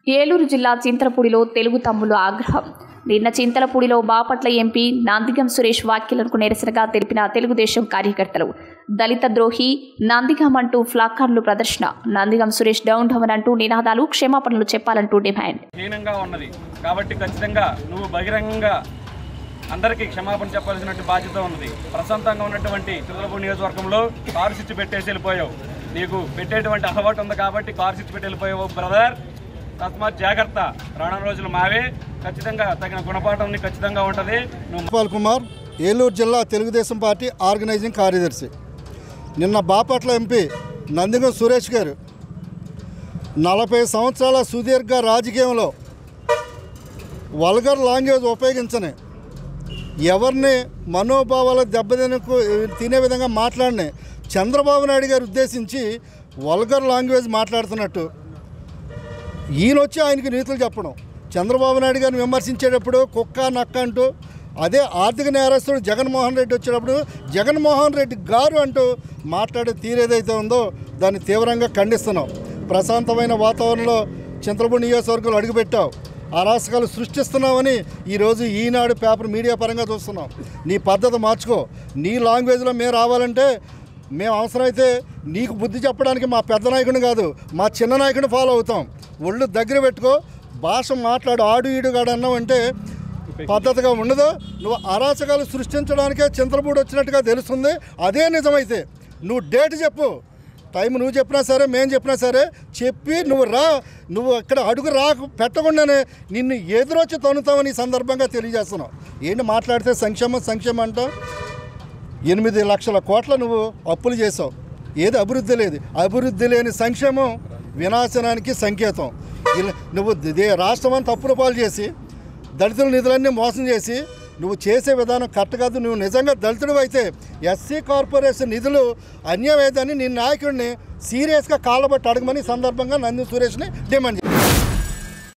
ఏలూరు జిల్లా చింతలపూడిలో తెలుగు తమ్ముల ఆగ్రహం నిన్న చింతలపూడిలో బాపట్ల ఎంపీ నందిగం సురేష్ వ్యాఖ్యలకు నిరసనగా తెలిపిన తెలుగుదేశం కార్యకర్తలు దళిత ద్రోహి నందిగం అంటూ ఫ్లాకార్డులు ప్రదర్శన నందిగం సురేష్ డౌన్ డౌన్ అంటూ నినాదాలు క్షమాపణలు చెప్పాలంటూ డిమాండ్ హీనంగా ఉన్నది కాబట్టి ఖచ్చితంగా నువ్వు బహిరంగంగా అందరికీ క్షమాపణ చెప్పాల్సినటువంటి బాధ్యత ఉన్నది ప్రశాంతంగా ఉన్నటువంటి చిల్లపూడి నియోజకవర్గంలో కారు స్విచ్ పెట్టేసి వెళ్ళిపోయావు నీకు పెట్టేటువంటి అలవాటు ఉంది కాబట్టి కారు స్విచ్ పెట్టి వెళ్ళిపోయావు బ్రదర్ తస్మాత్ జాగ్రత్త రానున్న రోజులు మావే ఖచ్చితంగా తగిన గుణపాఠం నీకు ఖచ్చితంగా ఉంటుంది నువ్వు గోపాల్ కుమార్ ఏలూరు జిల్లా తెలుగుదేశం పార్టీ ఆర్గనైజింగ్ కార్యదర్శి నిన్న బాపట్ల ఎంపీ నందిగం సురేష్ గారు నలభై సంవత్సరాల సుదీర్ఘ రాజకీయంలో వల్గర్ లాంగ్వేజ్ ఉపయోగించని ఎవరిని మనోభావాలు దెబ్బతినకు తినే విధంగా మాట్లాడిన చంద్రబాబు నాయుడు గారు ఉద్దేశించి వల్గర్ లాంగ్వేజ్ మాట్లాడుతున్నట్టు ఈయన వచ్చి ఆయనకి నీతులు చెప్పడం చంద్రబాబు నాయుడు గారిని విమర్శించేటప్పుడు కుక్క నక్క అంటూ అదే ఆర్థిక నేరస్తుడు జగన్మోహన్ రెడ్డి వచ్చేటప్పుడు జగన్మోహన్ రెడ్డి గారు అంటూ మాట్లాడే తీరేదైతే ఉందో దాన్ని తీవ్రంగా ఖండిస్తున్నాం ప్రశాంతమైన వాతావరణంలో చింతలపూడి నియోజకవర్గంలో అడుగుపెట్టావు అరాచకాలు సృష్టిస్తున్నామని ఈరోజు ఈనాడు పేపర్ మీడియా పరంగా చూస్తున్నాం నీ పద్ధతి మార్చుకో నీ లాంగ్వేజ్లో మేము రావాలంటే మేము అవసరమైతే నీకు బుద్ధి చెప్పడానికి మా పెద్ద నాయకుడిని కాదు మా చిన్న నాయకుడిని ఫాలో అవుతాం ఒళ్ళు దగ్గర పెట్టుకో భాష మాట్లాడు ఆడు ఈడు గాడు అన్నావంటే పద్ధతిగా ఉండదు నువ్వు అరాచకాలు సృష్టించడానికే చింతలపూడి వచ్చినట్టుగా తెలుస్తుంది అదే నిజమైతే నువ్వు డేట్ చెప్పు టైం నువ్వు చెప్పినా సరే మేము చెప్పినా సరే చెప్పి నువ్వు రా నువ్వు ఇక్కడ అడుగు రా పెట్టకుండానే నిన్ను ఎదురొచ్చి తొనుతామని ఈ సందర్భంగా తెలియజేస్తున్నావు ఏంటి మాట్లాడితే సంక్షేమం సంక్షేమం అంటావు ఎనిమిది లక్షల కోట్ల నువ్వు అప్పులు చేసావు ఏది అభివృద్ధి లేదు అభివృద్ధి లేని సంక్షేమం వినాశనానికి సంకేతం ఇలా నువ్వు దే- రాష్ట్రం అంతా అప్పుల పాలు చేసి దళితుల నిధులన్నీ మోసం చేసి నువ్వు చేసే విధానం కరెక్ట్ కాదు నువ్వు నిజంగా దళితుడు అయితే ఎస్సీ కార్పొరేషన్ నిధులు అన్యాయమేదని నీ నాయకుడిని సీరియస్గా కాళ్ళబట్టి అడగమని ఈ సందర్భంగా నంది సురేష్ని డిమాండ్ చేశాను